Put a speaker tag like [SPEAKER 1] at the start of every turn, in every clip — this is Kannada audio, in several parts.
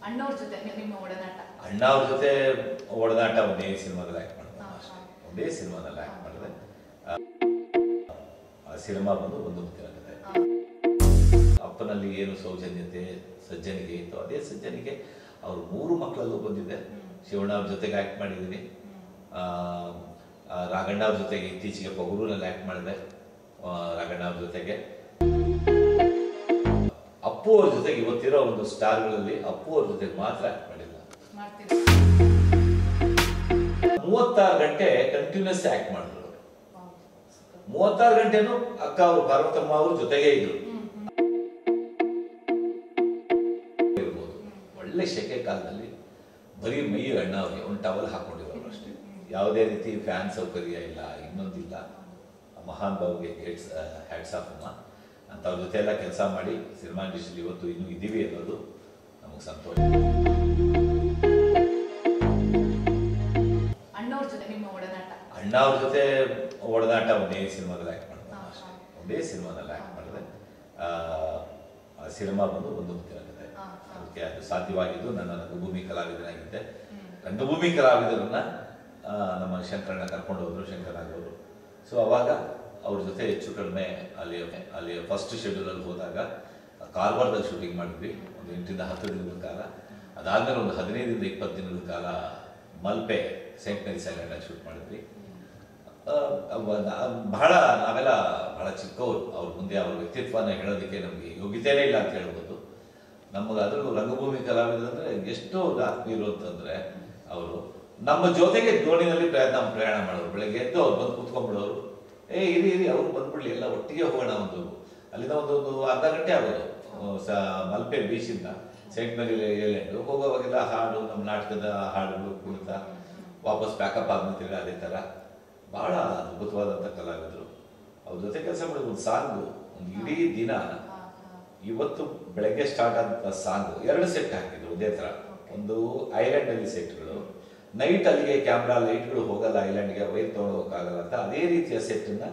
[SPEAKER 1] ಅಣ್ಣವ್ರ ಜೊತೆ ನಿ- ನಿಮ್ಮ ಒಡನಾಟ
[SPEAKER 2] ಅಣ್ಣ ಅವ್ರ ಜೊತೆ ಒಡನಾಟ ಒಂದೇ ಸಿನಿಮಾದಲ್ಲಿ ಆ್ಯಕ್ಟ್ ಮಾಡಿದೆ
[SPEAKER 1] ಹಾ,
[SPEAKER 2] ಅಷ್ಟೇ
[SPEAKER 1] ಹಾ.
[SPEAKER 2] ಒಂದೇ ಸಿನಿಮಾದಲ್ಲಿ ಆ್ಯಕ್ಟ್ ಮಾಡಿದೆ ಆ ಸಿನಿಮಾ ಬಂದು ಒಂದು ಮುಖ್ಯ ಕತೆ
[SPEAKER 1] ಆ,
[SPEAKER 2] ಅಪ್ಪನಲ್ಲಿ ಏನು ಸೌಜನ್ಯತೆ ಸಜ್ಜನಿಗೆ ಇತ್ತು ಅದೇ ಸಜ್ಜನಿಗೆ ಅವ್ರ ಮೂರು ಮಕ್ಕಳಲ್ಲೂ ಬಂದಿದೆ ಶಿವಣ್ಣ ಅವ್ರ ಜೊತೆಗೆ ಆ್ಯಕ್ಟ್ ಮಾಡಿದ್ದೀನಿ ಆ, ಆ, ರಾಘಣ್ಣ ಅವ್ರ ಜೊತೆಗೆ ಇತ್ತೀಚೆಗೆ ಪಗುರೂರಲ್ಲಿ ಆ್ಯಕ್ಟ್ ಮಾಡಿದೆ ಆ, ರಾಘಣ್ಣ ಅವ್ರ ಜೊತೆಗೆ ಅಪ್ಪು ಅವ್ರ ಜೊತೆಗೆ ಇವತ್ತಿರೋ ಒಂದು ಸ್ಟಾರ್ಗಳಲ್ಲಿ ಅಪ್ಪು ಅವ್ರ ಜೊತೆಗೆ ಮಾತ್ರ ಆ್ಯಕ್ಟ್ ಮಾಡಿಲ್ಲ
[SPEAKER 1] ಮಾಡ್ತೀರಿ
[SPEAKER 2] ಮೂವತ್ತಾರು ಗಂಟೆ ಕಂಟಿನ್ಯೂಸ್ ಆ್ಯಕ್ಟ್ ಮಾಡಿದ್ರು
[SPEAKER 1] ಹೌದು. super.
[SPEAKER 2] ಮೂವತ್ತಾರು ಗಂಟೆನೂ ಅಕ್ಕ ಅವರು ಪಾರ್ವತಮ್ಮ ಅವರು ಜೊತೆಗೇ ಇದ್ರು
[SPEAKER 1] ಹ್ಮ್, ಹ್ಮ್.
[SPEAKER 2] ಇರ್ಬೋದು ಒಳ್ಳೆ ಶೆಕೆ ಕಾಲದಲ್ಲಿ ಬರೀ ಮೈ ಅಣ್ಣ ಅವ್ರಿಗೆ ಒಂದು ಟವಲ್ ಹಾಕೊಂಡಿರೋರು ಅಷ್ಟೇ ಯಾವುದೇ ರೀತಿ ಫ್ಯಾನ್ ಸೌಕರ್ಯ ಇಲ್ಲ ಇನ್ನೊಂದಿಲ್ಲ ಮಹಾನ್ ಬಾಬುಗೆ ಗೇಟ್ಸ್ ಹ್ಯಾಟ್ಸ್ ಆಫ್ ಅಮ್ಮ ಅಂತ ಅವ್ರ ಜೊತೆ ಎಲ್ಲ ಕೆಲಸ ಮಾಡಿ ಸಿನಿಮಾ ಇಂಡಸ್ಟ್ರಿಲಿ ಇವತ್ತು ಇನ್ನೂ ಇದ್ದೀವಿ ಅನ್ನೋದು ನಮಗೆ ಸಂತೋಷ
[SPEAKER 1] ಅಣ್ಣವ್ರ ಜೊತೆ ನಿಮ್ಮ ಒಡನಾಟ
[SPEAKER 2] ಅಣ್ಣ ಅವ್ರ ಜೊತೆ ಒಡನಾಟ ಒಂದೇ ಸಿನಿಮಾದಲ್ಲಿ ಆ್ಯಕ್ಟ್ ಮಾಡಿದೆ
[SPEAKER 1] ಹಾ,
[SPEAKER 2] ಅಷ್ಟೇ.
[SPEAKER 1] ಹಾ.
[SPEAKER 2] ಒಂದೇ ಸಿನಿಮಾದಲ್ಲಿ ಆ್ಯಕ್ಟ್ ಮಾಡಿದೆ ಆ, ಆ ಸಿನಿಮಾ ಬಂದು ಒಂದು ಮುಖ್ಯ ಕತೆ
[SPEAKER 1] ಹಾ, ಹಾ.
[SPEAKER 2] ಅದಕ್ಕೆ ಅದು ಸಾಧ್ಯವಾಗಿದ್ದು ನನ್ನ ರಂಗಭೂಮಿ ಕಲಾವಿದನಾಗಿದ್ದೆ
[SPEAKER 1] ಹ್ಮ್.
[SPEAKER 2] ರಂಗಭೂಮಿ ಕಲಾವಿದರನ್ನ ಆ, ನಮ್ಮ ಶಂಕರಣ್ಣ ಕರ್ಕೊಂಡು ಹೋದ್ರು ಶಂಕರನಾಗ್ ಅವರು ಸೊ ಅವಾಗ ಅವ್ರ ಜೊತೆ ಹೆಚ್ಚು ಕಡಿಮೆ ಅಲ್ಲಿ ಅಲ್ಲಿ ಫಸ್ಟ್ ಶೆಡ್ಯೂಲಲ್ಲಿ ಹೋದಾಗ ಕಾರವಾರದಲ್ಲಿ ಶೂಟಿಂಗ್ ಮಾಡಿದ್ವಿ ಒಂದು ಎಂಟರಿಂದ ಹತ್ತು ದಿನದ ಕಾಲ ಅದಾದ್ಮೇಲೆ ಒಂದು ಹದಿನೈದರಿಂದ ಇಪ್ಪತ್ತು ದಿನದ ಕಾಲ ಮಲ್ಪೆ ಸೈಂಟ್ ಮೇರಿಸ್ ಐಲ್ಯಾಂಡಲ್ಲಿ ಶೂಟ್ ಮಾಡಿದ್ವಿ ಆ, ಅವ- ನಾ- ಬಹಳ ನಾವೆಲ್ಲ ಬಹಳ ಚಿಕ್ಕವರು ಅವ್ರ ಮುಂದೆ ಅವ್ರ ವ್ಯಕ್ತಿತ್ವನ ಹೇಳೋದಕ್ಕೆ ನಮಗೆ ಯೋಗ್ಯತೆನೇ ಇಲ್ಲ ಅಂತ ಹೇಳ್ಬೋದು ನಮಗೆ ಅದರಲ್ಲೂ ರಂಗಭೂಮಿ ಕಲಾವಿದಂದ್ರೆ ಎಷ್ಟು ಆತ್ಮೀಯರು ಅಂತಂದ್ರೆ ಅವರು ನಮ್ಮ ಜೊತೆಗೆ ದೋಣಿನಲ್ಲಿ ಪ್ರಯತ್ನ ಪ್ರಯಾಣ ಮಾಡೋರು ಬೆಳಗ್ಗೆ ಎದ್ದು ಅವ್ರು ಬಂದು ಕೂತ್ಕೊಂಡ್ಬಿಡೋರು ಏ ಇರಿ ಇರಿ ಅವ್ರು ಬಂದ್ಬಿಡ್ಲಿ ಎಲ್ಲ ಒಟ್ಟಿಗೆ ಹೋಗೋಣ ಒಂದು ಅಲ್ಲಿಂದ ಒಂದು ಒಂದು ಅರ್ಧ ಗಂಟೆ ಆಗೋದು ಆ, ಸ ಮಲ್ಪೆ ಬೀಚಿಂದ ಸೈಂಟ್ ಮೇರಿ ಐಲ್ಯಾಂಡ್ ಹೋಗೋವಾಗೆಲ್ಲ ಹಾಡು ನಮ್ಮ ನಾಟಕದ ಹಾಡುಗಳು ಕುಣಿತ ವಾಪಸ್ ಪ್ಯಾಕಪ್ ಆದ್ಮೇಲೆ ತಿರ್ಗಾ ಅದೇ ಥರ ಬಹಳ ಅದ್ಭುತವಾದಂಥ ಕಲಾವಿದರು ಅವ್ರ ಜೊತೆ ಕೆಲಸ ಮಾಡಿದ ಒಂದು ಸಾಂಗು ಒಂದು ಇಡೀ ದಿನ
[SPEAKER 1] ಹಾ, ಹಾ.
[SPEAKER 2] ಇವತ್ತು ಬೆಳಗ್ಗೆ ಸ್ಟಾರ್ಟ್ ಆದಂಥ ಸಾಂಗು ಎರಡು ಸೆಟ್ ಹಾಕಿದ್ರು ಒಂದೇ ಥರ ಒಂದು ಐಲ್ಯಾಂಡ್ ಅಲ್ಲಿ ಸೆಟ್ಗಳು ನೈಟ್ ಅಲ್ಲಿಗೆ ಕ್ಯಾಮ್ರಾ ಲೈಟ್ಗಳು ಹೋಗಲ್ಲ ಐಲ್ಯಾಂಡ್ಗೆ ವೈರ್ ತೊಗೊಂಡು ಹೋಗೋಕ್ಕಾಗಲ್ಲ ಅಂತ ಅದೇ ರೀತಿಯ ಸೆಟ್ಟನ್ನ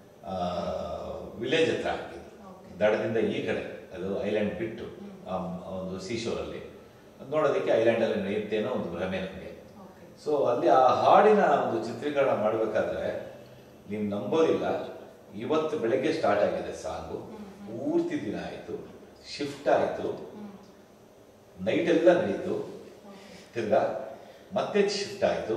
[SPEAKER 2] ವಿಲೇಜ್ ಹತ್ರ ಹಾಕಿದ್ರು
[SPEAKER 1] Okay.
[SPEAKER 2] ದಡದಿಂದ ಈ ಕಡೆ ಅದು ಐಲ್ಯಾಂಡ್ ಬಿಟ್ಟು ಆ, ಒಂದು ಸೀಶೋರಲ್ಲಿ ನೋಡೋದಕ್ಕೆ ಐಲ್ಯಾಂಡಲ್ಲಿ ನಡೆಯುತ್ತೇನೋ ಒಂದು ಭ್ರಮೆ ನಮಗೆ
[SPEAKER 1] Okay.
[SPEAKER 2] ಸೊ ಅಲ್ಲಿ ಆ ಹಾಡಿನ ಒಂದು ಚಿತ್ರೀಕರಣ ಮಾಡಬೇಕಾದ್ರೆ ನೀವು ನಂಬೋದಿಲ್ಲ ಇವತ್ತು ಬೆಳಗ್ಗೆ ಸ್ಟಾರ್ಟ್ ಆಗಿದೆ ಸಾಂಗು ಪೂರ್ತಿ ದಿನ ಆಯಿತು ಶಿಫ್ಟ್ ಆಯಿತು
[SPEAKER 1] ಹ್ಮ್.
[SPEAKER 2] ನೈಟ್ ಎಲ್ಲ ನಡೀತು
[SPEAKER 1] Okay.
[SPEAKER 2] ತಿರ್ಗಾ ಮತ್ತೆ ಶಿಫ್ಟ್ ಆಯಿತು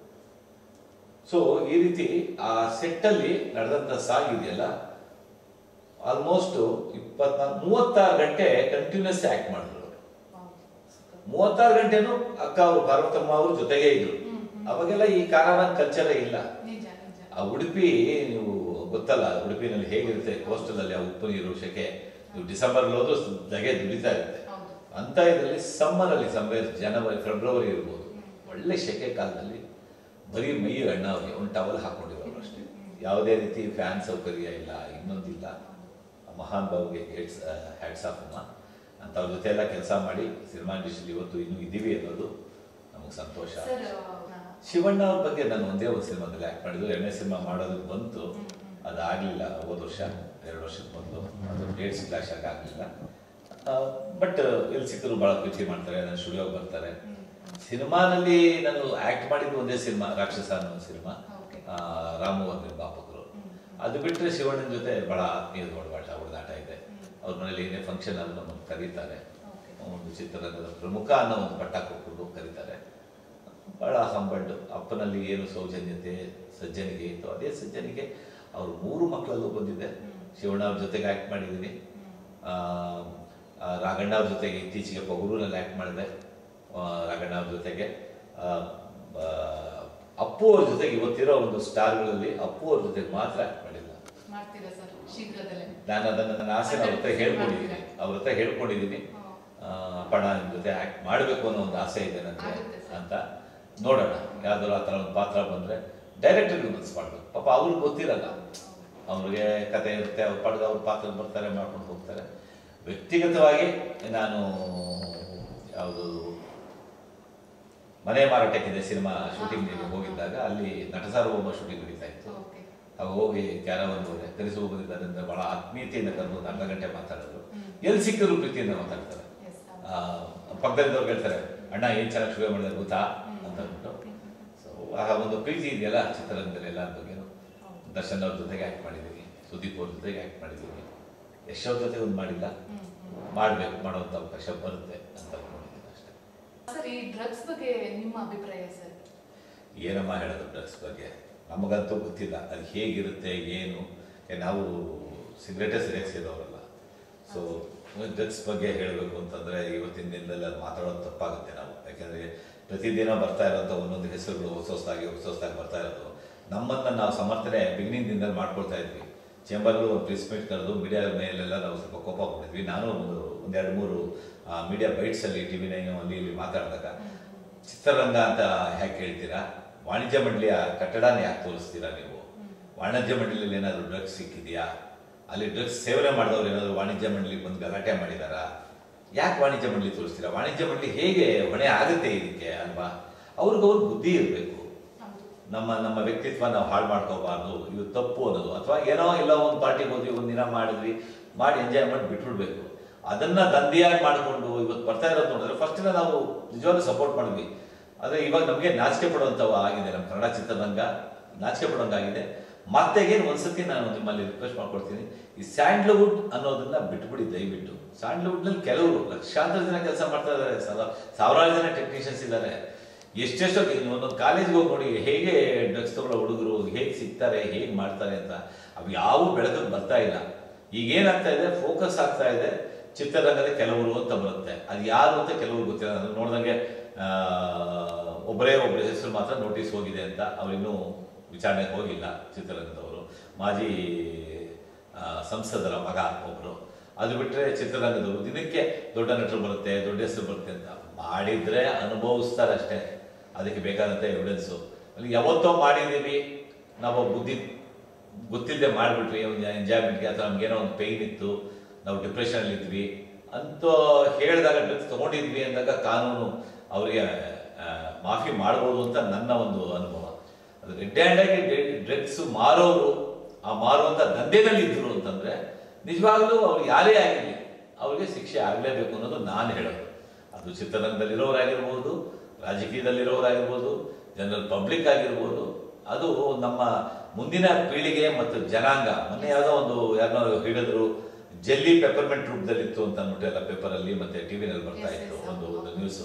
[SPEAKER 2] ಸೊ ಈ ರೀತಿ ಆ ಸೆಟ್ಟಲ್ಲಿ ನಡೆದಂಥ ಸಾಂಗ್ ಇದೆಯಲ್ಲ ಆಲ್ಮೋಸ್ಟ್ ಇಪ್ಪತ್ನಾಲ್ಕು ಮೂವತ್ತಾರು ಗಂಟೆ ಕಂಟಿನ್ಯೂಸ್ ಆ್ಯಕ್ಟ್ ಮಾಡಿದ್ರು
[SPEAKER 1] ಹೌದು. super.
[SPEAKER 2] ಮೂವತ್ತಾರು ಗಂಟೆನೂ ಅಕ್ಕ ಅವರು ಪಾರ್ವತಮ್ಮ ಅವರು ಜೊತೆಗೇ ಇದ್ರು
[SPEAKER 1] ಹ್ಮ್, ಹ್ಮ್.
[SPEAKER 2] ಅವಾಗೆಲ್ಲ ಈ ಕಾರವಾನ್ ಕಲ್ಚರೇ ಇಲ್ಲ
[SPEAKER 1] ನಿಜ ನಿಜ
[SPEAKER 2] ಆ ಉಡುಪಿ ನೀವು ಗೊತ್ತಲ್ಲ ಉಡುಪಿನಲ್ಲಿ ಹೇಗಿರುತ್ತೆ ಕೋಸ್ಟಲಲ್ಲಿ ಆ ಉಪ್ಪು ನೀರು ಶೆಕೆ ನೀವು ಡಿಸೆಂಬರ್ ಹೋದ್ರೂ ಧಗೆ ದುಡಿತಾ ಇರುತ್ತೆ
[SPEAKER 1] ಹೌದು
[SPEAKER 2] ಅಂತ ಇದರಲ್ಲಿ ಸಮ್ಮರಲ್ಲಿ ಸಮ್ವೇರ್ ಜನವರಿ ಫೆಬ್ರವರಿ ಇರ್ಬೋದು ಒಳ್ಳೆ ಶೆಕೆ ಕಾಲದಲ್ಲಿ ಬರೀ ಮೈ ಅಣ್ಣ ಅವ್ರಿಗೆ ಒಂದು ಟವಲ್ ಹಾಕೊಂಡಿರೋರು ಅಷ್ಟೇ ಯಾವುದೇ ರೀತಿ ಫ್ಯಾನ್ ಸೌಕರ್ಯ ಇಲ್ಲ ಇನ್ನೊಂದಿಲ್ಲ ಮಹಾನ್ ಬಾಬುಗೆ ಗೇಟ್ಸ್ ಹ್ಯಾಟ್ಸ್ ಆಫ್ ಅಮ್ಮ ಅಂತ ಅವ್ರ ಜೊತೆ ಎಲ್ಲ ಕೆಲಸ ಮಾಡಿ ಸಿನಿಮಾ ಇಂಡಸ್ಟ್ರಿಲಿ ಇವತ್ತು ಇನ್ನೂ ಇದ್ದೀವಿ ಅನ್ನೋದು ನಮಗೆ ಸಂತೋಷ
[SPEAKER 1] ಸರ್
[SPEAKER 2] ಶಿವಣ್ಣ ಅವ್ರ ಬಗ್ಗೆ ನಾನು ಒಂದೇ ಒಂದು ಸಿನಿಮಾದಲ್ಲಿ ಆ್ಯಕ್ಟ್ ಮಾಡಿದ್ದು ಎರಡನೇ ಸಿನಿಮಾ ಮಾಡೋದಕ್ಕೆ ಬಂತು ಅದಾಗಲಿಲ್ಲ ಹೋದ ವರ್ಷ ಎರಡು ವರ್ಷಕ್ಕೆ ಬಂದು ಅದು ಡೇಟ್ಸ್ ಕ್ಲಾಶ್ ಆಗಿ ಆಗಲಿಲ್ಲ ಬಟ್ ಎಲ್ಲಿ ಸಿಕ್ಕರು ಭಾಳ ಪ್ರೀತಿ ಮಾಡ್ತಾರೆ ನನ್ನ ಸ್ಟುಡಿಯೋಗೆ ಬರ್ತಾರೆ ಸಿನಿಮಾನಲ್ಲಿ ನಾನು ಆ್ಯಕ್ಟ್ ಮಾಡಿದ್ದು ಒಂದೇ ಸಿನಿಮಾ ರಾಕ್ಷಸ ಅನ್ನೋ ಸಿನಿಮಾ
[SPEAKER 1] Okay.
[SPEAKER 2] ರಾಮು ಅವ್ರ ನಿರ್ಮಾಪಕರು ಅದು ಬಿಟ್ಟರೆ ಶಿವಣ್ಣನ ಜೊತೆ ಬಹಳ ಆತ್ಮೀಯದ ಒಡನಾಟ ಒಡನಾಟ ಇದೆ ಅವ್ರ ಮನೇಲಿ ಏನೇ ಫಂಕ್ಷನ್ ಆದ್ರೂ ನಮ್ಮನ್ನು ಕರೀತಾರೆ
[SPEAKER 1] Okay.
[SPEAKER 2] ಒಂದು ಚಿತ್ರರಂಗದ ಪ್ರಮುಖ ಅನ್ನೋ ಒಂದು ಪಟ್ಟ ಕೊಟ್ಕೊಂಡು ಕರೀತಾರೆ ಬಹಳ ಹಂಬಲ್ಡ್ ಅಪ್ಪನಲ್ಲಿ ಏನು ಸೌಜನ್ಯತೆ ಸಜ್ಜನಿಗೆ ಇತ್ತು ಅದೇ ಸಜ್ಜನಿಗೆ ಅವ್ರ ಮೂರು ಮಕ್ಕಳಲ್ಲೂ ಬಂದಿದೆ ಶಿವಣ್ಣ ಅವ್ರ ಜೊತೆಗೆ ಆ್ಯಕ್ಟ್ ಮಾಡಿದ್ದೀನಿ ಆ, ಆ, ರಾಘಣ್ಣ ಅವ್ರ ಜೊತೆಗೆ ಇತ್ತೀಚೆಗೆ ಪಗುರೂರಲ್ಲಿ ಆ್ಯಕ್ಟ್ ಮಾಡಿದೆ ಆ, ರಾಘಣ್ಣ ಅವ್ರ ಜೊತೆಗೆ ಆ, ಆ, ಅಪ್ಪು ಅವ್ರ ಜೊತೆಗೆ ಇವತ್ತಿರೋ ಒಂದು ಸ್ಟಾರ್ಗಳಲ್ಲಿ ಅಪ್ಪು ಅವ್ರ ಜೊತೆಗೆ ಮಾತ್ರ ಆ್ಯಕ್ಟ್ ಮಾಡಿಲ್ಲ
[SPEAKER 1] ಮಾಡ್ತೀರಾ ಸರ್ ಶೀಘ್ರದಲ್ಲೇ
[SPEAKER 2] ನಾನು ಅದನ್ನು ನನ್ನ ಆಸೆ ಅವ್ರ ಹತ್ರ ಹೇಳ್ಕೊಂಡಿದ್ದೀನಿ ಅವ್ರ ಹತ್ರ ಹೇಳ್ಕೊಂಡಿದ್ದೀನಿ ಆ, ಅಪ್ಪಣ್ಣ ನಿಮ್ಮ ಜೊತೆ ಆ್ಯಕ್ಟ್ ಮಾಡಬೇಕು ಅನ್ನೋ ಒಂದು ಆಸೆ ಇದೆ ನನಗೆ
[SPEAKER 1] ಆಗುತ್ತೆ ಸರ್.
[SPEAKER 2] ಅಂತ ನೋಡೋಣ ಯಾವ್ದಾದ್ರು ಆ ಥರ ಒಂದು ಪಾತ್ರ ಬಂದರೆ ಡೈರೆಕ್ಟರ್ಗೆ ಮನಸ್ಸು ಮಾಡಬೇಕು ಪಾಪ ಅವ್ರಿಗೆ ಗೊತ್ತಿರಲ್ಲ ಅವ್ರಿಗೆ ಕತೆ ಇರುತ್ತೆ ಅವ್ರ ಪಾಠದ ಅವ್ರ ಪಾತ್ರ ಬರ್ತಾರೆ ಮಾಡ್ಕೊಂಡು ಹೋಗ್ತಾರೆ ವ್ಯಕ್ತಿಗತವಾಗಿ ನಾನು ಯಾವುದು ಮನೆ ಮಾರಾಟಕ್ಕಿದೆ ಸಿನಿಮಾ ಶೂಟಿಂಗ್ ಹೋಗಿದ್ದಾಗ ಅಲ್ಲಿ ನಟಸಾರ್ವಭೌಮ ಶೂಟಿಂಗ್ ನಡೀತಾ ಇತ್ತು
[SPEAKER 1] ಓಕೆ
[SPEAKER 2] ಅವಾಗ ಹೋಗಿ ಕ್ಯಾರವನ್ ಹೋದೆ ಕರೆಸುವ ಬಂದಿದ್ದಾರೆ ಅಂದ್ರೆ ಬಹಳ ಆತ್ಮೀಯತೆಯಿಂದ ಕರೆದು ಒಂದು ಅರ್ಧ ಗಂಟೆ ಮಾತಾಡೋದು
[SPEAKER 1] ಹ್ಮ್.
[SPEAKER 2] ಎಲ್ಲಿ ಸಿಕ್ಕರು ಪ್ರೀತಿಯಿಂದ ಮಾತಾಡ್ತಾರೆ
[SPEAKER 1] ಎಸ್
[SPEAKER 2] ಆ, ಪಕ್ಕದಲ್ಲಿದ್ದವ್ರು ಹೇಳ್ತಾರೆ ಅಣ್ಣ ಏನು ಚೆನ್ನಾಗಿ ಶುರು ಮಾಡಿದ್ರೆ ಗೊತ್ತಾ ಅಂತ ಅಂದ್ಬಿಟ್ಟು ಸೊ ಆ ಒಂದು ಪ್ರೀತಿ ಇದೆಯಲ್ಲ ಚಿತ್ರರಂಗದಲ್ಲಿ ಎಲ್ಲ ಬಗ್ಗೆನೂ
[SPEAKER 1] ಹೌದು.
[SPEAKER 2] ದರ್ಶನ್ ಅವ್ರ ಜೊತೆಗೆ ಆ್ಯಕ್ಟ್ ಮಾಡಿದ್ದೀನಿ ಸುದೀಪ್ ಅವ್ರ ಜೊತೆಗೆ ಆ್ಯಕ್ಟ್ ಮಾಡಿದ್ದೀನಿ ಯಶ್ ಅವ್ರ ಜೊತೆ ಒಂದು ಮಾಡಿಲ್ಲ
[SPEAKER 1] ಹ್ಮ್, ಹ್ಮ್.
[SPEAKER 2] ಮಾಡಬೇಕು ಮಾಡೋಂಥ ಅವಕಾಶ ಬರುತ್ತೆ ಅಂತ ಅನ್ಕೊಂಡಿದ್ದೀನಿ ಅಷ್ಟೇ
[SPEAKER 1] ಸರ್ ಈ ಡ್ರಗ್ಸ್ ಬಗ್ಗೆ ನಿಮ್ಮ ಅಭಿಪ್ರಾಯ ಸರ್
[SPEAKER 2] ಏನಮ್ಮ ಹೇಳೋದು ಡ್ರಗ್ಸ್ ಬಗ್ಗೆ ನಮಗಂತೂ ಗೊತ್ತಿಲ್ಲ ಅದು ಹೇಗಿರುತ್ತೆ ಏನು ಏ, ನಾವು ಸಿಗರೇಟೇ ಸರಿಯಾಗಿ ಸೇದೋರಲ್ಲ ಸೊ ಡ್ರಗ್ಸ್ ಬಗ್ಗೆ ಹೇಳಬೇಕು ಅಂತಂದರೆ ಇವತ್ತಿನ ದಿನದಲ್ಲಿ ಅದು ಮಾತಾಡೋದು ತಪ್ಪಾಗುತ್ತೆ ನಾವು ಯಾಕೆಂದರೆ ಪ್ರತಿದಿನ ಬರ್ತಾ ಇರೋಂಥ ಒಂದೊಂದು ಹೆಸರುಗಳು ಹೊಸ ಹೊಸದಾಗಿ ಹೊಸ ಹೊಸದಾಗಿ ಬರ್ತಾ ಇರೋದು ನಮ್ಮನ್ನು ನಾವು ಸಮರ್ಥನೆ ಬಿಗಿನಿಂಗ್ ದಿನದಲ್ಲಿ ಮಾಡ್ಕೊಳ್ತಾ ಇದ್ವಿ ಚೇಂಬರ್ಗಳು ಒಂದು ಪ್ರೆಸ್ ಮೀಟ್ ಕರೆದು ಮೀಡಿಯಾ ಮೇಲೆಲ್ಲ ನಾವು ಸ್ವಲ್ಪ ಕೋಪ ಕೊಟ್ಟಿದ್ವಿ ನಾನು ಒಂದು ಒಂದೆರಡು ಮೂರು ಮೀಡಿಯಾ ಬೈಟ್ಸಲ್ಲಿ ಟಿ ವಿ ನೈನು ಅಲ್ಲಿ ಇಲ್ಲಿ ಮಾತಾಡಿದಾಗ ಚಿತ್ರರಂಗ ಅಂತ ಯಾಕೆ ಹೇಳ್ತೀರಾ ವಾಣಿಜ್ಯ ಮಂಡಳಿಯ ಕಟ್ಟಡನ ಯಾಕೆ ತೋರಿಸ್ತೀರಾ ನೀವು ವಾಣಿಜ್ಯ ಮಂಡಳಿಯಲ್ಲಿ ಏನಾದರೂ ಡ್ರಗ್ಸ್ ಸಿಕ್ಕಿದೆಯಾ ಅಲ್ಲಿ ಡ್ರಗ್ಸ್ ಸೇವನೆ ಮಾಡಿದವ್ರು ಏನಾದರೂ ವಾಣಿಜ್ಯ ಮಂಡಳಿಗೆ ಬಂದು ಗಲಾಟೆ ಮಾಡಿದಾರಾ ಯಾಕೆ ವಾಣಿಜ್ಯ ಮಂಡಳಿ ತೋರಿಸ್ತೀರಾ ವಾಣಿಜ್ಯ ಮಂಡಳಿ ಹೇಗೆ ಹೊಣೆ ಆಗುತ್ತೆ ಇದಕ್ಕೆ ಅಲ್ವಾ ಅವ್ರಿಗವ್ರು ಬುದ್ಧಿ ಇರಬೇಕು
[SPEAKER 1] ಹೌದು
[SPEAKER 2] ನಮ್ಮ ನಮ್ಮ ವ್ಯಕ್ತಿತ್ವ ನಾವು ಹಾಳು ಮಾಡ್ಕೋಬಾರ್ದು ಇದು ತಪ್ಪು ಅನ್ನೋದು ಅಥವಾ ಏನೋ ಇಲ್ಲ ಒಂದು ಪಾರ್ಟಿಗೆ ಹೋದ್ವಿ ಒಂದು ದಿನ ಮಾಡಿದ್ವಿ ಮಾಡಿ ಎಂಜಾಯ್ ಮಾಡಿ ಬಿಟ್ಬಿಡ್ಬೇಕು ಅದನ್ನ ದಂಧೆಯಾಗಿ ಮಾಡಿಕೊಂಡು ಇವತ್ತು ಬರ್ತಾ ಇರೋದು ನೋಡಿದ್ರೆ ಫಸ್ಟಿನ ನಾವು ನಿಜವಾಗ್ಲೂ ಸಪೋರ್ಟ್ ಮಾಡಿದ್ವಿ ಆದರೆ ಇವಾಗ ನಮಗೆ ನಾಚಿಕೆ ಪಡುವಂಥವು ಆಗಿದೆ ನಮ್ಮ ಕನ್ನಡ ಚಿತ್ರರಂಗ ನಾಚಿಕೆ ಪಡೋಂಗಾಗಿದೆ ಮತ್ತೆಗೇನು ಒಂದ್ಸತಿ ನಾನು ನಿಮ್ಮಲ್ಲಿ ರಿಕ್ವೆಸ್ಟ್ ಮಾಡ್ಕೊಡ್ತೀನಿ ಈ ಸ್ಯಾಂಡ್ಲ್ವುಡ್ ಅನ್ನೋದನ್ನ ಬಿಟ್ಬಿಡಿ ದಯವಿಟ್ಟು ಸ್ಯಾಂಡ್ಲ್ವುಡ್ನಲ್ಲಿ ಕೆಲವರು ಲಕ್ಷಾಂತರ ಜನ ಕೆಲಸ ಮಾಡ್ತಾ ಇದ್ದಾರೆ ಸಾವಿರ- ಸಾವಿರಾರು ಜನ ಟೆಕ್ನಿಷಿಯನ್ಸ್ ಇದ್ದಾರೆ ಎಷ್ಟೆಷ್ಟೋ ಇನ್ನು ಒಂದೊಂದು ಕಾಲೇಜ್ಗೆ ಹೋಗಿ ನೋಡಿ ಹೇಗೆ ಡ್ರಗ್ಸ್ ತಗೊಳ್ಳೋ ಹುಡುಗರು ಹೇಗೆ ಸಿಗ್ತಾರೆ ಹೇಗೆ ಮಾಡ್ತಾರೆ ಅಂತ ಅವು ಯಾವ ಬೆಳಕಿಗೆ ಬರ್ತಾ ಇಲ್ಲ ಈಗ ಏನಾಗ್ತಾ ಇದೆ ಫೋಕಸ್ ಆಗ್ತಾ ಇದೆ ಚಿತ್ರರಂಗದ ಕೆಲವರು ಅಂತ ಬರುತ್ತೆ ಅದು ಯಾರು ಅಂತ ಕೆಲವರು ಗೊತ್ತಿಲ್ಲ ನಾನು ನೋಡ್ದಂಗೆ ಆ, ಒಬ್ಬರೇ ಒಬ್ಬರ ಹೆಸರು ಮಾತ್ರ ನೋಟಿಸ್ ಹೋಗಿದೆ ಅಂತ ಅವರಿನ್ನೂ ವಿಚಾರಣೆಗೆ ಹೋಗಿಲ್ಲ ಚಿತ್ರರಂಗದವರು ಮಾಜಿ ಆ, ಸಂಸದರ ಮಗ ಒಬ್ಬರು ಅದು ಬಿಟ್ಟರೆ ಚಿತ್ರರಂಗದವರು ದಿನಕ್ಕೆ ದೊಡ್ಡ ನಟರು ಬರುತ್ತೆ ದೊಡ್ಡ ಹೆಸರು ಬರುತ್ತೆ ಅಂತ ಮಾಡಿದ್ರೆ ಅನುಭವಿಸ್ತಾರೆ ಅಷ್ಟೇ ಅದಕ್ಕೆ ಬೇಕಾದಂಥ ಎವಿಡೆನ್ಸು ಅಲ್ಲಿ ಯಾವತ್ತೋ ಮಾಡಿದ್ದೀವಿ ನಾವು ಬುದ್ಧಿ ಗೊತ್ತಿಲ್ಲದೆ ಮಾಡಿಬಿಟ್ವಿ ಒಂದು ಎಂಜಾಯ್ಮೆಂಟ್ಗೆ ಅಥವಾ ನಮ್ಗೇನೋ ಒಂದು ಪೇಯ್ನ್ ಇತ್ತು ನಾವು ಡಿಪ್ರೆಷನಲ್ಲಿ ಇದ್ವಿ ಅಂತ ಹೇಳಿದಾಗ ಡ್ರಗ್ಸ್ ತೊಗೊಂಡಿದ್ವಿ ಅಂದಾಗ ಕಾನೂನು ಅವರಿಗೆ ಮಾಫಿ ಮಾಡ್ಬೋದು ಅಂತ ನನ್ನ ಒಂದು ಅನುಭವ ಅದು ರೆಡ್ ಹ್ಯಾಂಡಾಗಿ ಡ್ರಗ್ಸ್ ಮಾರೋರು ಆ ಮಾರುವಂಥ ದಂಧೆನಲ್ಲಿ ಇದ್ರು ಅಂತಂದ್ರೆ ನಿಜವಾಗ್ಲೂ ಅವ್ರು ಯಾರೇ ಆಗಿರಲಿ ಅವ್ರಿಗೆ ಶಿಕ್ಷೆ ಆಗಲೇಬೇಕು ಅನ್ನೋದು ನಾನು ಹೇಳೋದು ಅದು ಚಿತ್ರರಂಗದಲ್ಲಿರೋರಾಗಿರ್ಬೋದು ರಾಜಕೀಯದಲ್ಲಿರೋರಾಗಿರ್ಬೋದು ಜನರಲ್ ಪಬ್ಲಿಕ್ ಆಗಿರ್ಬೋದು ಅದು ನಮ್ಮ ಮುಂದಿನ ಪೀಳಿಗೆ ಮತ್ತು ಜನಾಂಗ ಮೊನ್ನೆ ಯಾವುದೋ ಒಂದು ಯಾರನ್ನೋ ಹೇಳಿದ್ರು ಜೆಲ್ಲಿ ಪೆಪರ್ಮೆಂಟ್ ರೂಪದಲ್ಲಿತ್ತು ಅಂತ ಅಂದ್ಬಿಟ್ಟು ಎಲ್ಲ ಪೇಪರಲ್ಲಿ ಮತ್ತೆ ಟಿವಿನಲ್ಲಿ ಬರ್ತಾ
[SPEAKER 1] Yes,
[SPEAKER 2] ಇತ್ತು
[SPEAKER 1] yes,
[SPEAKER 2] ಒಂದು
[SPEAKER 1] ಹೌದು.
[SPEAKER 2] ನ್ಯೂಸು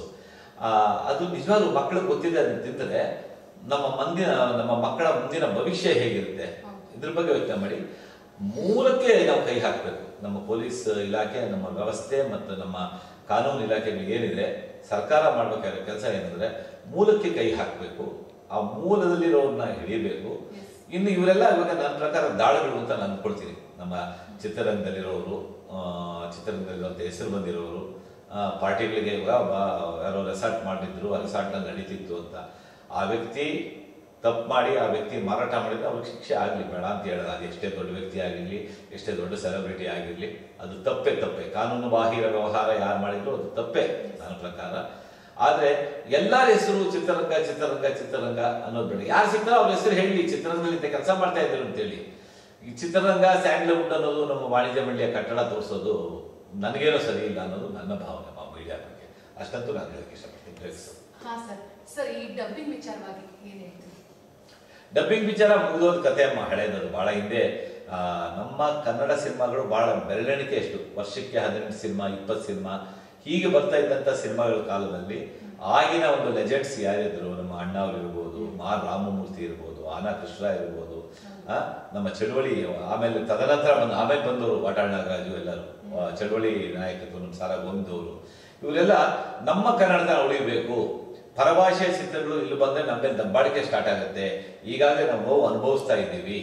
[SPEAKER 2] ಅದು ನಿಜವಾಗ್ಲೂ ಮಕ್ಕಳಿಗೆ ಗೊತ್ತಿದೆ ಅದನ್ನ ತಿಂದರೆ ನಮ್ಮ ಮುಂದಿನ ನಮ್ಮ ಮಕ್ಕಳ ಮುಂದಿನ ಭವಿಷ್ಯ ಹೇಗಿರುತ್ತೆ
[SPEAKER 1] ಹೌದು.
[SPEAKER 2] ಇದ್ರ ಬಗ್ಗೆ ಯೋಚನೆ ಮಾಡಿ ಮೂಲಕ್ಕೆ ನಾವು ಕೈ ಹಾಕಬೇಕು ನಮ್ಮ ಪೊಲೀಸ್ ಇಲಾಖೆ ನಮ್ಮ ವ್ಯವಸ್ಥೆ ಮತ್ತು ನಮ್ಮ ಕಾನೂನು ಇಲಾಖೆಗಳು ಏನಿದೆ ಸರ್ಕಾರ ಮಾಡಬೇಕಾಗಿರೋ ಕೆಲಸ ಏನಂದ್ರೆ ಮೂಲಕ್ಕೆ ಕೈ ಹಾಕಬೇಕು ಆ ಮೂಲದಲ್ಲಿರೋರನ್ನ ಹಿಡಿಯಬೇಕು
[SPEAKER 1] Yes.
[SPEAKER 2] ಇನ್ನು ಇವರೆಲ್ಲ ಇವಾಗ ನನ್ನ ಪ್ರಕಾರ ದಾಳಿಗಳು ಅಂತ ನಾನು ಅನ್ಕೊಳ್ತೀನಿ ನಮ್ಮ ಚಿತ್ರರಂಗದಲ್ಲಿರೋರು ಆ, ಚಿತ್ರರಂಗದಲ್ಲಿರುವಂಥ ಹೆಸರು ಬಂದಿರೋರು ಆ, ಪಾರ್ಟಿಗಳಿಗೆ ಇವಾಗ ಬಾ- ಯಾರೋ ರೆಸಾರ್ಟ್ ಮಾಡಿದ್ರು ಆ ರೆಸಾರ್ಟ್ನಲ್ಲಿ ನಡೀತಿತ್ತು ಅಂತ ಆ ವ್ಯಕ್ತಿ ತಪ್ಪು ಮಾಡಿ ಆ ವ್ಯಕ್ತಿ ಮಾರಾಟ ಮಾಡಿದ್ರೆ ಅವ್ರಿಗೆ ಶಿಕ್ಷೆ ಆಗಲಿ ಬೇಡ ಅಂತ ಹೇಳೋದು ಅದು ಎಷ್ಟೇ ದೊಡ್ಡ ವ್ಯಕ್ತಿ ಆಗಿರಲಿ ಎಷ್ಟೇ ದೊಡ್ಡ ಸೆಲೆಬ್ರಿಟಿ ಆಗಿರಲಿ ಅದು ತಪ್ಪೇ ತಪ್ಪೇ ಕಾನೂನು ಬಾಹಿರ ವ್ಯವಹಾರ ಯಾರು ಮಾಡಿದ್ರು ಅದು ತಪ್ಪೇ ನನ್ನ ಪ್ರಕಾರ ಆದ್ರೆ ಎಲ್ಲರ ಹೆಸರು ಚಿತ್ರರಂಗ ಚಿತ್ರರಂಗ ಚಿತ್ರರಂಗ ಅನ್ನೋದು ಬೇಡ ಯಾರು ಸಿಗ್ತಾರೋ ಅವ್ರ ಹೆಸರು ಹೇಳಿ ಚಿತ್ರರಂಗದಲ್ಲಿ ಇಂಥ ಕೆಲಸ ಮಾಡ್ತಾ ಇದ್ರು ಅಂತೇಳಿ ಈ ಚಿತ್ರರಂಗ ಸ್ಯಾಂಡ್ಲ್ವುಡ್ ಅನ್ನೋದು ನಮ್ಮ ವಾಣಿಜ್ಯ ಮಂಡಳಿಯ ಕಟ್ಟಡ ತೋರಿಸೋದು ನನಗೇನೋ ಸರಿ ಇಲ್ಲ ಅನ್ನೋದು ನನ್ನ ಭಾವನೆ ಮೀಡಿಯಾ ಬಗ್ಗೆ ಅಷ್ಟಂತೂ ನಾನು ಹೇಳಕ್ಕೆ ಇಷ್ಟಪಡ್ತೀನಿ ಡ್ರೆಸ್
[SPEAKER 1] ಹಾ ಸರ್ ಸರ್ ಈ ಡಬ್ಬಿಂಗ್ ವಿಚಾರವಾಗಿ ಏನ್ ಹೇಳ್ತೀರಿ
[SPEAKER 2] ಡಬ್ಬಿಂಗ್ ವಿಚಾರ ಮುಗಿದೋದ ಕತೆ ಅಮ್ಮ ಹಳೇದದು ಬಹಳ ಹಿಂದೆ ಆ, ನಮ್ಮ ಕನ್ನಡ ಸಿನಿಮಾಗಳು ಬಹಳ ಬೆರಳೆಣಿಕೆ ಎಷ್ಟು ವರ್ಷಕ್ಕೆ ಹದಿನೆಂಟು ಸಿನಿಮಾ ಇಪ್ಪತ್ತು ಸಿನಿಮಾ ಹೀಗೆ ಬರ್ತಾ ಇದ್ದಂಥ ಸಿನಿಮಾಗಳ ಕಾಲದಲ್ಲಿ ಆಗಿನ ಒಂದು ಲೆಜೆಂಡ್ಸ್ ಯಾರಿದ್ರು ನಮ್ಮ ಅಣ್ಣ ಅವ್ರು ಇರ್ಬೋದು ಮಾರ್ ರಾಮಮೂರ್ತಿ ಇರ್ಬೋದು ಆನಾ ಕೃಷ್ಣ ಇರ್ಬೋದು ಆ, ನಮ್ಮ ಚಳುವಳಿ ಆಮೇಲೆ ತದನಂತರ ಬಂದು ಆಮೇಲೆ ಬಂದವರು ವಾಟಾಳ್ ನಾಗರಾಜು ಎಲ್ಲರೂ ಆ, ಚಳುವಳಿ ನಾಯಕತ್ವ ನಮ್ಮ ಸಾರಾ ಗೋವಿಂದ್ ಅವರು ಇವರೆಲ್ಲ ನಮ್ಮ ಕನ್ನಡದ ಉಳಿಬೇಕು ಪರಭಾಷೆಯ ಚಿತ್ರಗಳು ಇಲ್ಲಿ ಬಂದ್ರೆ ನಮಗೆ ದಬ್ಬಾಳಿಕೆ ಸ್ಟಾರ್ಟ್ ಆಗುತ್ತೆ ಈಗಾಗಲೇ ನಾವು ನೋವು ಅನುಭವಿಸ್ತಾ ಇದ್ದೀವಿ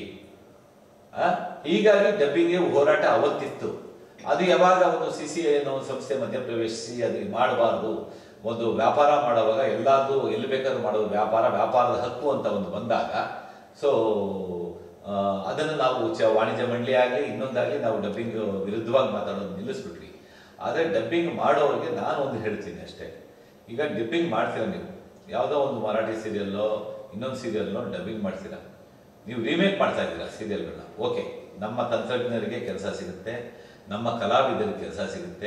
[SPEAKER 2] ಆ? ಹೀಗಾಗಿ ಡಬ್ಬಿಂಗ್ಗೆ ಹೋರಾಟ ಅವತ್ತಿತ್ತು ಅದು ಯಾವಾಗ ಒಂದು ಸಿ ಸಿ ಅನ್ನೋ ಒಂದು ಸಂಸ್ಥೆ ಮಧ್ಯಪ್ರವೇಶಿಸಿ ಅದು ಮಾಡಬಾರ್ದು ಒಂದು ವ್ಯಾಪಾರ ಮಾಡುವಾಗ ಎಲ್ಲಾರ್ದು ಎಲ್ಲಿ ಬೇಕಾದ್ರೂ ಮಾಡೋದು ವ್ಯಾಪಾರ ವ್ಯಾಪಾರದ ಹಕ್ಕು ಅಂತ ಒಂದು ಬಂದಾಗ ಸೊ ಅದನ್ನು ನಾವು ಚ ವಾಣಿಜ್ಯ ಮಂಡಳಿ ಆಗಲಿ ಇನ್ನೊಂದಾಗಲಿ ನಾವು ಡಬ್ಬಿಂಗ್ ವಿರುದ್ಧವಾಗಿ ಮಾತಾಡೋದು ನಿಲ್ಲಿಸ್ಬಿಟ್ವಿ ಆದರೆ ಡಬ್ಬಿಂಗ್ ಮಾಡೋರಿಗೆ ನಾನು ಒಂದು ಹೇಳ್ತೀನಿ ಅಷ್ಟೇ ಈಗ ಡಬ್ಬಿಂಗ್ ಮಾಡ್ತೀರಾ ನೀವು ಯಾವುದೋ ಒಂದು ಮರಾಠಿ ಸೀರಿಯಲ್ಲೋ ಇನ್ನೊಂದು ಸೀರಿಯಲ್ಲೋ ಡಬ್ಬಿಂಗ್ ಮಾಡ್ತೀರಾ ನೀವು ರೀಮೇಕ್ ಮಾಡ್ತಾ ಇದ್ದೀರಾ ಸೀರಿಯಲ್ಗಳನ್ನ ಓಕೆ ನಮ್ಮ ತಂತ್ರಜ್ಞರಿಗೆ ಕೆಲಸ ಸಿಗುತ್ತೆ ನಮ್ಮ ಕಲಾವಿದರಿಗೆ ಕೆಲಸ ಸಿಗುತ್ತೆ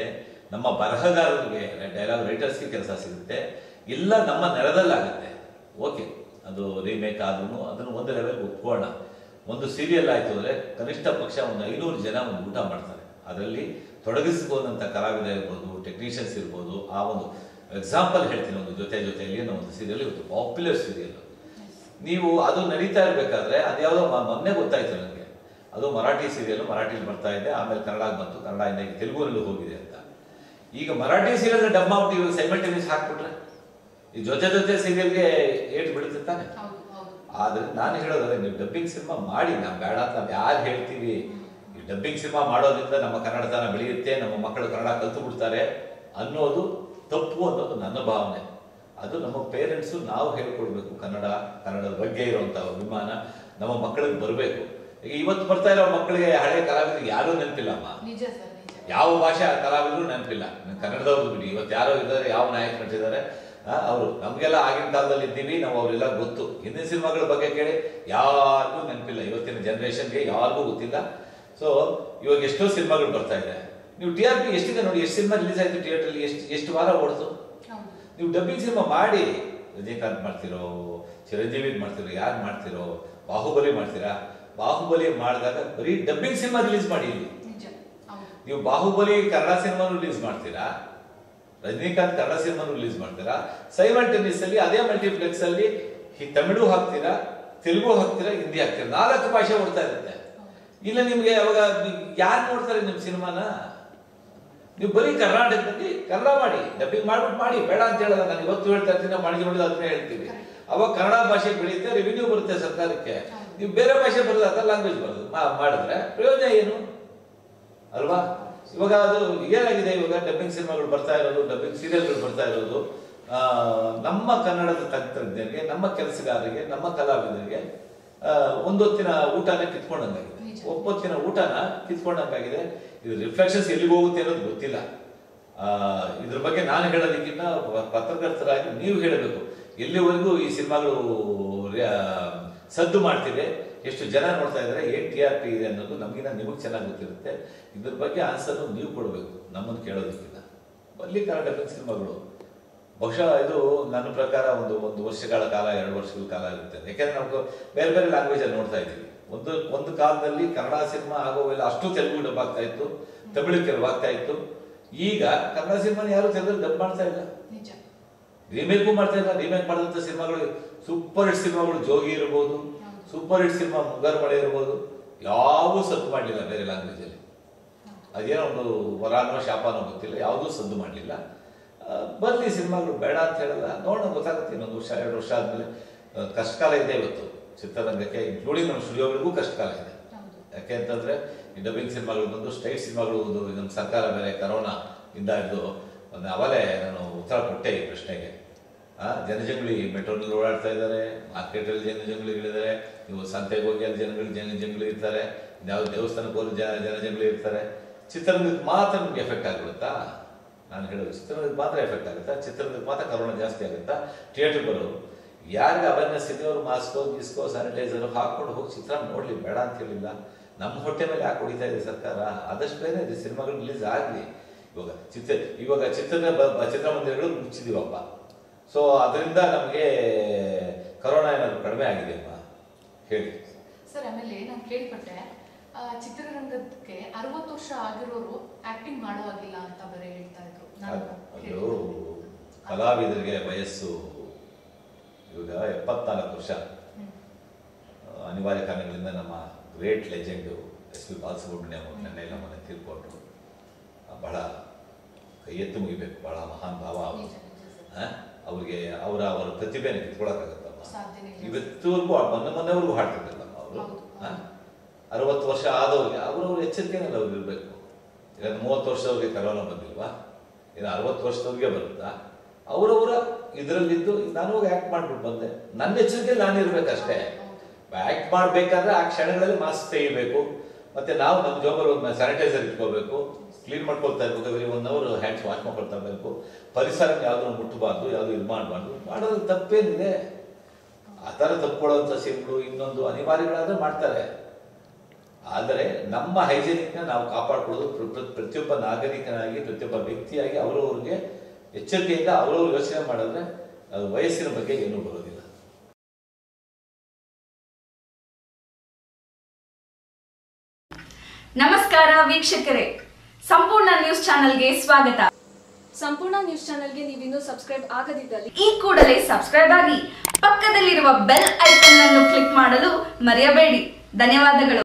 [SPEAKER 2] ನಮ್ಮ ಬರಹಗಾರರಿಗೆ ಡೈಲಾಗ್ ರೈಟರ್ಸ್ಗೆ ಕೆಲಸ ಸಿಗುತ್ತೆ ಇಲ್ಲ ನಮ್ಮ ನೆಲದಲ್ಲಾಗುತ್ತೆ ಓಕೆ ಅದು ರೀಮೇಕ್ ಆದ್ರೂ ಅದನ್ನು ಒಂದು ಲೆವೆಲ್ ಒಪ್ಕೊಳ್ಳೋಣ ಒಂದು ಸೀರಿಯಲ್ ಆಯಿತು ಅಂದರೆ ಕನಿಷ್ಠ ಪಕ್ಷ ಒಂದು ಐನೂರು ಜನ ಒಂದು ಊಟ ಮಾಡ್ತಾರೆ ಅದರಲ್ಲಿ ತೊಡಗಿಸ್ಬೋದಂಥ ಕಲಾವಿದ ಇರ್ಬೋದು ಟೆಕ್ನಿಷಿಯನ್ಸ್ ಇರ್ಬೋದು ಆ ಒಂದು ಎಕ್ಸಾಂಪಲ್ ಹೇಳ್ತೀನಿ ಒಂದು ಜೊತೆ ಜೊತೆಯಲ್ಲಿ ಅನ್ನೋ ಒಂದು ಸೀರಿಯಲ್ ಇವತ್ತು ಪಾಪ್ಯುಲರ್ ಸೀರಿಯಲ್ ನೀವು ಅದು ನಡೀತಾ ಇರಬೇಕಾದ್ರೆ ಅದ್ಯಾವುದೋ ಮ- ಮೊನ್ನೆ ಗೊತ್ತಾಯ್ತು ನನಗೆ ಅದು ಮರಾಠಿ ಸೀರಿಯಲ್ ಮರಾಠಿಲಿ ಬರ್ತಾ ಇದೆ ಆಮೇಲೆ ಕನ್ನಡಕ್ಕೆ ಬಂತು ಕನ್ನಡದಿಂದ ಈಗ ತೆಲುಗುನಲ್ಲೂ ಹೋಗಿದೆ ಅಂತ ಈಗ ಮರಾಠಿ ಸೀರಿಯಲ್ ಡಬ್ ಮಾಡ್ಬಿಟ್ಟು ಇವಾಗ ಸೈಮಲ್ಟೇನಿಯಸ್ ಹಾಕ್ಬಿಟ್ರೆ ಈ ಜೊತೆ ಜೊತೆ ಸೀರಿಯಲ್ಗೆ ಏಟ್ ಬಿಡುತ್ತೆ ತಾನೆ
[SPEAKER 1] ಹೌದು ಹೌದು
[SPEAKER 2] ಆದ್ರೆ ನಾನು ಹೇಳೋದ್ರೆ ನೀವು ಡಬ್ಬಿಂಗ್ ಸಿನಿಮಾ ಮಾಡಿ ನಾವು ಬೇಡ ಅಂತ ನಾವು ಯಾರು ಹೇಳ್ತೀವಿ ಈ ಡಬ್ಬಿಂಗ್ ಸಿನಿಮಾ ಮಾಡೋದ್ರಿಂದ ನಮ್ಮ ಕನ್ನಡತನ ಬೆಳೆಯುತ್ತೆ ನಮ್ಮ ಮಕ್ಕಳು ಕನ್ನಡ ಕಲ್ತು ಬಿಡ್ತಾರೆ ಅನ್ನೋದು ತಪ್ಪು ಅನ್ನೋದು ನನ್ನ ಭಾವನೆ ಅದು ನಮ್ಮ ಪೇರೆಂಟ್ಸು ನಾವು ಹೇಳ್ಕೊಡ್ಬೇಕು ಕನ್ನಡ ಕನ್ನಡದ ಬಗ್ಗೆ ಇರುವಂಥ ಅಭಿಮಾನ ನಮ್ಮ ಮಕ್ಕಳಿಗೆ ಬರಬೇಕು ಈಗ ಇವತ್ತು ಬರ್ತಾ ಇರೋ ಮಕ್ಕಳಿಗೆ ಹಳೆ ಕಲಾವಿದರಿಗೆ ಯಾರೂ ನೆನಪಿಲ್ಲಮ್ಮ
[SPEAKER 1] ನಿಜ ಸರ್ ನಿಜ
[SPEAKER 2] ಯಾವ ಭಾಷೆ ಕಲಾವಿದರು ನೆನಪಿಲ್ಲ ಕನ್ನಡದವ್ರದ್ದು ಬಿಡಿ ಇವತ್ತು ಯಾರೋ ಇದ್ದಾರೆ ಯಾವ ನಾಯಕ ನಟಿಸಿದ್ದಾರೆ ಅವರು ನಮಗೆಲ್ಲ ಆಗಿನ ಕಾಲದಲ್ಲಿ ಇದ್ದೀವಿ ನಾವು ಅವರೆಲ್ಲ ಗೊತ್ತು ಹಿಂದಿನ ಸಿನಿಮಾಗಳ ಬಗ್ಗೆ ಕೇಳಿ ಯಾರಿಗೂ ನೆನಪಿಲ್ಲ ಇವತ್ತಿನ ಜನರೇಷನ್ಗೆ ಯಾರಿಗೂ ಗೊತ್ತಿಲ್ಲ ಸೊ ಇವಾಗ ಎಷ್ಟೋ ಸಿನಿಮಾಗಳು ಬರ್ತಾ ಇದೆ ನೀವು ಟಿ ಆರ್ ಪಿ ಎಷ್ಟಿದೆ ನೋಡಿ ಎಷ್ಟು ಸಿನಿಮಾ ರಿಲೀಸ್ ಆಯ್ತು ಥಿಯೇಟ್ರಲ್ಲಿ ಎಷ್ಟು ಎಷ್ಟು ವಾರ ಓಡಿತು
[SPEAKER 1] ಹೌದು
[SPEAKER 2] ನೀವು ಡಬ್ಬಿಂಗ್ ಸಿನಿಮಾ ಮಾಡಿ ರಜನಿಕಾಂತ್ ಮಾಡ್ತಿರೋ ಚಿರಂಜೀವಿ ಮಾಡ್ತಿರೋ ಯಾರು ಮಾಡ್ತಿರೋ ಬಾಹುಬಲಿ ಮಾಡ್ತೀರಾ ಬಾಹುಬಲಿ ಮಾಡಿದಾಗ ಬರೀ ಡಬ್ಬಿಂಗ್ ಸಿನಿಮಾ ರಿಲೀಸ್ ಮಾಡಿ ಇಲ್ಲಿ
[SPEAKER 1] ನಿಜ ಹೌದು
[SPEAKER 2] ನೀವು ಬಾಹುಬಲಿ ಕನ್ನಡ ಸಿನಿಮಾನು ರಿಲೀಸ್ ಮಾಡ್ತೀರಾ ರಜನಿಕಾಂತ್ ಕನ್ನಡ ಸಿನಿಮಾನು ರಿಲೀಸ್ ಮಾಡ್ತೀರಾ ಸೈಮಲ್ಟೇನಿಯಸ್ ಅಲ್ಲಿ ಅದೇ ಮಲ್ಟಿಪ್ಲೆಕ್ಸ್ ಅಲ್ಲಿ ಹಿ- ತಮಿಳು ಹಾಕ್ತೀರಾ ತೆಲುಗು ಹಾಕ್ತೀರಾ ಹಿಂದಿ ಹಾಕ್ತೀರಾ ನಾಲ್ಕು ಭಾಷೆ ಓಡ್ತಾ ಇರುತ್ತೆ ಇಲ್ಲ ನಿಮ್ಗೆ ಅವಾಗ ಯಾರು ನೋಡ್ತಾರೆ ನಿಮ್ ಸಿನಿಮಾನ ನೀವು ಬರೀ ಕರ್ನಾಟಕದಲ್ಲಿ ಕನ್ನಡ ಮಾಡಿ ಡಬ್ಬಿಂಗ್ ಮಾಡ್ಬಿಟ್ಟು ಮಾಡಿ ಬೇಡ ಅಂತ ಹೇಳಲ್ಲ ನಾನು ಇವತ್ತು ಹೇಳ್ತಾ ಇರ್ತೀನಿ ನಾವು ಮಾಡಿ ನೋಡಿದ ಅದನ್ನೇ ಹೇಳ್ತೀವಿ ಅವಾಗ ಕನ್ನಡ ಭಾಷೆ ಬೆಳೆಯುತ್ತೆ ರೆವಿನ್ಯೂ ಬರುತ್ತೆ ಸರ್ಕಾರಕ್ಕೆ ನೀವು ಬೇರೆ ಭಾಷೆ ಬರೋದು ಅದರ್ ಲ್ಯಾಂಗ್ವೇಜ್ ಬರೋದು ಮಾ- ಮಾಡಿದ್ರೆ ಪ್ರಯೋಜನ ಏನು ಅಲ್ವಾ ಇವಾಗ ಅದು ಏನಾಗಿದೆ ಇವಾಗ ಡಬ್ಬಿಂಗ್ ಸಿನಿಮಾಗಳು ಬರ್ತಾ ಇರೋದು ಡಬ್ಬಿಂಗ್ ಸೀರಿಯಲ್ಗಳು ಬರ್ತಾ ಇರೋದು ಆ, ನಮ್ಮ ಕನ್ನಡದ ತಂತ್ರಜ್ಞರಿಗೆ ನಮ್ಮ ಕೆಲಸಗಾರರಿಗೆ ನಮ್ಮ ಕಲಾವಿದರಿಗೆ ಆ, ಒಂದೊತ್ತಿನ ಊಟನ ಕಿತ್ಕೊಂಡಂಗಾಗಿದೆ
[SPEAKER 1] ನಿಜ.
[SPEAKER 2] ಒಪ್ಪೊತ್ತಿನ ಊಟನ ಕಿತ್ಕೊಂಡಂಗಾಗಿದೆ ಇದು ರಿಫ್ಲೆಕ್ಷನ್ಸ್ ಎಲ್ಲಿಗೆ ಹೋಗುತ್ತೆ ಅನ್ನೋದು ಗೊತ್ತಿಲ್ಲ ಆ, ಇದ್ರ ಬಗ್ಗೆ ನಾನು ಹೇಳೋದಕ್ಕಿಂತ ಪ- ಪತ್ರಕರ್ತರಾಗಿ ನೀವು ಹೇಳಬೇಕು ಎಲ್ಲಿವರೆಗೂ ಈ ಸಿನಿಮಾಗಳು ರ್ಯಾ- ಸದ್ದು ಮಾಡ್ತಿದೆ ಎಷ್ಟು ಜನ ನೋಡ್ತಾ ಇದ್ದಾರೆ ಏನ್ ಟಿ ಆರ್ ಪಿ ಇದೆ ಅನ್ನೋದು ನಮಗಿನ್ನ ನಿಮಗೆ ಚೆನ್ನಾಗಿ ಗೊತ್ತಿರುತ್ತೆ ಇದ್ರ ಬಗ್ಗೆ ಆನ್ಸರ್ ನೀವು ಕೊಡಬೇಕು ನಮ್ಮನ್ನು ಕೇಳೋದಕ್ಕಿಂತ ಅಲ್ಲಿ ಕನ್ನಡ ಸಿನಿಮಾಗಳು ಬಹುಶಃ ಇದು ನನ್ನ ಪ್ರಕಾರ ಒಂದು ಒಂದು ವರ್ಷಗಳ ಕಾಲ ಎರಡು ವರ್ಷಗಳ ಕಾಲ ಇರುತ್ತೆ ಯಾಕೆಂದ್ರೆ ನಾವು ಬೇರೆ ಬೇರೆ ಲ್ಯಾಂಗ್ವೇಜ್ ಅಲ್ಲಿ ನೋಡ್ತಾ ಇದ್ದೀವಿ ಒಂದು ಒಂದು ಕಾಲದಲ್ಲಿ ಕನ್ನಡ ಸಿನಿಮಾ ಆಗೋವೆಲ್ಲ ಅಷ್ಟು ತೆಲುಗು ಡಬ್ ಆಗ್ತಾ ಇತ್ತು ತಮಿಳು ಕೆಲವು ಆಗ್ತಾ ಇತ್ತು ಈಗ ಕನ್ನಡ ಸಿನಿಮಾನ ಯಾರು ತೆಲುಗು ಡಬ್ ಮಾಡ್ತಾ ಇಲ್ಲ
[SPEAKER 1] ನಿಜ
[SPEAKER 2] ರೀಮೇಕು ಮಾಡ್ತಾ ಇಲ್ಲ ರೀಮೇಕ್ ಮಾಡಿದಂಥ ಸಿನಿಮಾಗಳು ಸೂಪರ್ ಹಿಟ್ ಸಿನಿಮಾಗಳು ಜೋಗಿ ಇರ್ಬೋದು ಸೂಪರ್ ಹಿಟ್ ಸಿನಿಮಾ ಮುಂಗಾರು ಮಳೆ ಇರ್ಬೋದು ಯಾವೂ ಸದ್ದು ಮಾಡಲಿಲ್ಲ ಬೇರೆ ಲ್ಯಾಂಗ್ವೇಜ್ ಅಲ್ಲಿ ಅದೇನೋ ಒಂದು ವರಾನೋ ಶಾಪನೋ ಗೊತ್ತಿಲ್ಲ ಯಾವುದೂ ಸದ್ದು ಮಾಡಲಿಲ್ಲ ಬರಲಿ ಸಿನಿಮಾಗಳು ಬೇಡ ಅಂತ ಹೇಳಲ್ಲ ನೋಡೋಣ ಗೊತ್ತಾಗುತ್ತೆ ಇನ್ನೊಂದು ವರ್ಷ ಎರಡು ವರ್ಷ ಆದಮೇಲೆ ಕಷ್ಟಕಾಲ ಇದೆ ಇವತ್ತು ಚಿತ್ರರಂಗಕ್ಕೆ ಇನ್ಕ್ಲೂಡಿಂಗ್ ನಮ್ಮ ಸ್ಟುಡಿಯೋಗಳಿಗೂ ಕಷ್ಟಕಾಲ ಇದೆ
[SPEAKER 1] ಹೌದು
[SPEAKER 2] ಯಾಕೆ ಅಂತಂದ್ರೆ ಈ ಡಬ್ಬಿಂಗ್ ಸಿನಿಮಾಗಳು ಬಂದು ಸ್ಟೇಟ್ ಸಿನಿಮಾಗಳು ಒಂದು ನಮ್ಮ ಸರ್ಕಾರ ಬೇರೆ ಕರೋನಾ ಇಂದ ಹಿಡಿದು ಒಂದು ಅವಲೇ ನಾನು ಉತ್ತರ ಕೊಟ್ಟೆ ಈ ಪ್ರಶ್ನೆಗೆ ಆ ಜನಜಂಗುಳಿ ಮೆಟ್ರೋನಲ್ಲಿ ಓಡಾಡ್ತಾ ಇದ್ದಾರೆ ಮಾರ್ಕೆಟಲ್ಲಿ ಜನಜಂಗುಳಿಗಳಿದ್ದಾರೆ ನೀವು ಸಂತೆಗೆ ಹೋಗಿ ಅಲ್ಲಿ ಜನಗಳು ಜನ ಜಂಗುಳಿ ಇರ್ತಾರೆ ಯಾವ ದೇವಸ್ಥಾನಕ್ಕೆ ಹೋಗಿ ಜನ ಜನಜಂಗುಳಿ ಇರ್ತಾರೆ ಚಿತ್ರರಂಗಕ್ಕೆ ಮಾತ್ರ ನಿಮ್ಗೆ ಎಫೆಕ್ಟ್ ಆಗಿಬಿಡುತ್ತಾ ನಾನು ಹೇಳೋದು ಚಿತ್ರರಂಗಕ್ಕೆ ಮಾತ್ರ ಎಫೆಕ್ಟ್ ಆಗುತ್ತಾ ಚಿತ್ರರಂಗಕ್ಕೆ ಮಾತ್ರ ಕರೋನಾ ಜಾಸ್ತಿ ಆಗುತ್ತಾ ಥಿಯೇಟರ್ ಬರೋರು ಯಾರಿಗೆ ಅವೇರ್ನೆಸ್ ಇದೆ ಅವರು ಮಾಸ್ಕೋ ಗೀಸ್ಕೋ ಸ್ಯಾನಿಟೈಸರ್ ಹಾಕೊಂಡು ಹೋಗಿ ಚಿತ್ರ ನೋಡ್ಲಿ ಬೇಡ ಅಂತ ಹೇಳಿಲ್ಲ ನಮ್ಮ ಹೊಟ್ಟೆ ಮೇಲೆ ಯಾಕೆ ಹೊಡಿತಾ ಇದೆ ಸರ್ಕಾರ ಆದಷ್ಟು ಬೇರೆ ಇದೆ ಸಿನಿಮಾಗಳು ರಿಲೀಸ್ ಆಗಲಿ ಇವಾಗ ಚಿತ್ರ ಇವಾಗ ಚಿತ್ರದ ಬ- ಬ- ಚಿತ್ರಮಂದಿರಗಳು ಮುಚ್ಚಿದೀವಪ್ಪ ಸೊ ಅದರಿಂದ ನಮಗೆ ಕರೋನಾ ಏನಾದ್ರು ಕಡಿಮೆ ಆಗಿದೆಯಪ್ಪ ಹೇಳಿ
[SPEAKER 1] ಸರ್ ಆಮೇಲೆ ನಾನು ಕೇಳ್ಪಟ್ಟೆ ಆ, ಚಿತ್ರರಂಗಕ್ಕೆ ಅರವತ್ತು ವರ್ಷ ಆಗಿರೋರು ಆಕ್ಟಿಂಗ್ ಮಾಡೋ ಹಾಗಿಲ್ಲ ಅಂತ ಬೇರೆ ಹೇಳ್ತಾ ಇದ್ರು ನಾನು
[SPEAKER 2] ಅದು
[SPEAKER 1] ಕೇಳ್ಪಟ್ಟೆ.
[SPEAKER 2] ಕಲಾವಿದರಿಗೆ ವಯಸ್ಸು ಇವಾಗ ಎಪ್ಪತ್ನಾಲ್ಕು ವರ್ಷ
[SPEAKER 1] ಹ್ಮ್.
[SPEAKER 2] ಅನಿವಾರ್ಯ ಕಾರಣಗಳಿಂದ ನಮ್ಮ great legend S P Balasubrahmanya ಅವರು ನೆನ್ನೆ ಎಲ್ಲ ಮನೆ ತೀರ್ಕೊಂಡ್ರು ಆ, ಬಹಳ ಕೈ ಎತ್ತು ಮುಗಿಬೇಕು ಬಹಳ ಮಹಾನ್ ಭಾವ ಅವರು
[SPEAKER 1] ನಿಜ, ನಿಜ ಸರ್.
[SPEAKER 2] ಆ, ಅವ್ರಿಗೆ ಅವರ ಅವರ ಪ್ರತಿಭೆನ ಕಿತ್ಕೊಳಕ್ಕಾಗತ್ತಮ್ಮ
[SPEAKER 1] ಸಾಧ್ಯನೇ ಇಲ್ಲ.
[SPEAKER 2] ಇವತ್ತುವರೆಗೂ ಮೊನ್ನೆ ಮೊನ್ನೆವರೆಗೂ ಹಾಡ್ತಿದ್ದಲ್ಲಮ್ಮ ಅವರು
[SPEAKER 1] ಹೌದು.
[SPEAKER 2] ಅರವತ್ತು ವರ್ಷ ಆದವ್ರಿಗೆ ಅವ್ರವ್ರ ಎಚ್ಚರಿಕೆನಲ್ಲಿ ಅವ್ರು ಇರಬೇಕು ಈಗ ಮೂವತ್ತು ವರ್ಷದವ್ರಿಗೆ ಕರೋನಾ ಬಂದಿಲ್ವಾ ಇನ್ನು ಅರವತ್ತು ವರ್ಷದವ್ರಿಗೆ ಬರುತ್ತಾ ಅವರವರ ಇದರಲ್ಲಿದ್ದು ನಾನು ಹೋಗಿ ಆ್ಯಕ್ಟ್ ಮಾಡ್ಬಿಟ್ಟು ಬಂದೆ ನನ್ನ ಎಚ್ಚರಿಕೆಯಲ್ಲಿ ನಾನು ಇರ್ಬೇಕಷ್ಟೇ ಆ್ಯಕ್ಟ್ ಮಾಡಬೇಕಾದ್ರೆ ಆ ಕ್ಷಣಗಳಲ್ಲಿ ಮಾಸ್ಕ್ ತೆಗಿಬೇಕು ಮತ್ತೆ ನಾವು ನಮ್ಮ ಜೋಬಲ್ಲಿ ಒಂದು ಸ್ಯಾನಿಟೈಸರ್ ಇಟ್ಕೋಬೇಕು ಕ್ಲೀನ್ ಮಾಡ್ಕೊಳ್ತಾ ಇರ್ಬೇಕು ಬರೀ ಒನ್ ಅವರ್ ಹ್ಯಾಂಡ್ಸ್ ವಾಶ್ ಮಾಡ್ಕೊಳ್ತಾ ಇರಬೇಕು ಪರಿಸರ ಯಾವ್ದು ಮುಟ್ಟಬಾರ್ದು ಯಾವುದು ಇದು ಮಾಡಬಾರ್ದು ಮಾಡೋದು ತಪ್ಪೇನಿದೆ ಆ ಥರ ತಪ್ಕೊಳ್ಳೋಂಥ ಸಿಮ್ಗಳು ಇನ್ನೊಂದು ಅನಿವಾರ್ಯಗಳಾದ್ರೆ ಮಾಡ್ತಾರೆ ಆದರೆ ನಮ್ಮ ಹೈಜೆನಿಕ್ನ ನಾವು ಕಾಪಾಡ್ಕೊಳ್ಳೋದು ಪ್ರ- ಪ್ರ- ಪ್ರತಿಯೊಬ್ಬ ನಾಗರಿಕನಾಗಿ ಪ್ರತಿಯೊಬ್ಬ ವ್ಯಕ್ತಿಯಾಗಿ ಅವರವ್ರಿಗೆ ಎಚ್ಚರಿಕೆಯಿಂದ ಅವರವ್ರು ಯೋಚನೆ ಮಾಡಿದ್ರೆ ಅದು ವಯಸ್ಸಿನ ಬಗ್ಗೆ ಏನೂ ಬರೋದಿಲ್ಲ
[SPEAKER 3] ನಮಸ್ಕಾರ ವೀಕ್ಷಕರೇ ಸಂಪೂರ್ಣ ನ್ಯೂಸ್ ಚಾನೆಲ್ಗೆ ಸ್ವಾಗತ
[SPEAKER 4] ಸಂಪೂರ್ಣ ನ್ಯೂಸ್ ಚಾನೆಲ್ಗೆ ನೀವಿನ್ನೂ ಸಬ್ಸ್ಕ್ರೈಬ್ ಆಗದಿದ್ದಲ್ಲಿ
[SPEAKER 3] ಈ ಕೂಡಲೇ ಸಬ್ಸ್ಕ್ರೈಬ್ ಆಗಿ ಪಕ್ಕದಲ್ಲಿರುವ ಬೆಲ್ ಐಕನ್ ಅನ್ನು ಕ್ಲಿಕ್ ಮಾಡಲು ಮರೆಯಬೇಡಿ ಧನ್ಯವಾದಗಳು